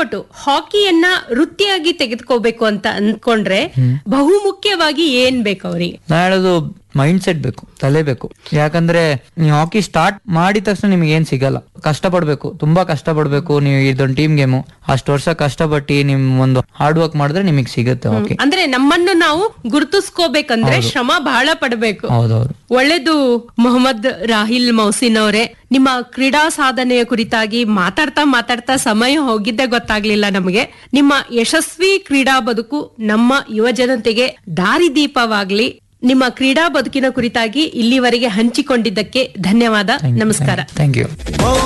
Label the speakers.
Speaker 1: ಕಷ್ಟಪಟ್ಟು ಹಾಕಿಯನ್ನ ವೃತ್ತಿಯಾಗಿ ತೆಗೆದುಕೋಬೇಕು ಅಂತ ಅಂದ್ಕೊಂಡ್ರೆ ಬಹುಮುಖ್ಯವಾಗಿ ಏನ್ ಬೇಕು ಅವ್ರಿಗೆ
Speaker 2: ನಾ ಹೇಳೋದು ಮೈಂಡ್ ಸೆಟ್ ಬೇಕು ತಲೆ ಬೇಕು ಯಾಕಂದ್ರೆ ನೀವು ಹಾಕಿ ಸ್ಟಾರ್ಟ್ ಮಾಡಿದ ತಕ್ಷಣ ನಿಮ್ಗೆ ಏನ್ ಸಿಗಲ್ಲ ಕಷ್ಟ ಪಡ್ಬೇಕು ತುಂಬಾ ಕಷ್ಟ ಪಡ್ಬೇಕು ನೀವು ಇದೊಂದು ಟೀಮ್ ಗೇಮು ಅಷ್ಟು ವರ್ಷ ಕಷ್ಟಪಟ್ಟು ನಿಮ್ ಒಂದು ಹಾರ್ಡ್ ವರ್ಕ್ ಮಾಡಿದ್ರೆ ನಿಮಗೆ ಸಿಗುತ್ತೆ ಹಾಕಿ
Speaker 1: ಅಂದ್ರೆ ನಮ್ಮನ್ನು ನಾವು ಗುರುತಿಸ್ಕೋಬೇಕಂದ್ರೆ ಶ್ರಮ ಬಹಳ ಪಡಬೇಕು
Speaker 2: ಹೌದೌದು
Speaker 1: ಒಳ್ಳೇದು ಮೊಹಮ್ಮದ್ ರಾಹಿಲ್ ಮೌಸಿನ್ ಅವರೇ ನಿಮ್ಮ ಕ್ರೀಡಾ ಸಾಧನೆಯ ಕುರಿತಾಗಿ ಮಾತಾಡ್ತಾ ಮಾತಾಡ್ತಾ ಸಮಯ ಹೋಗಿದ್ದೇ ಗೊತ್ತಾಗ್ಲಿಲ್ಲ ನಮಗೆ ನಿಮ್ಮ ಯಶಸ್ವಿ ಕ್ರೀಡಾ ಬದುಕು ನಮ್ಮ ಯುವ ಜನತೆಗೆ ದಾರಿದೀಪವಾಗ್ಲಿ ನಿಮ್ಮ ಕ್ರೀಡಾ ಬದುಕಿನ ಕುರಿತಾಗಿ ಇಲ್ಲಿವರೆಗೆ ಹಂಚಿಕೊಂಡಿದ್ದಕ್ಕೆ ಧನ್ಯವಾದ ನಮಸ್ಕಾರ
Speaker 2: ಥ್ಯಾಂಕ್ ಯು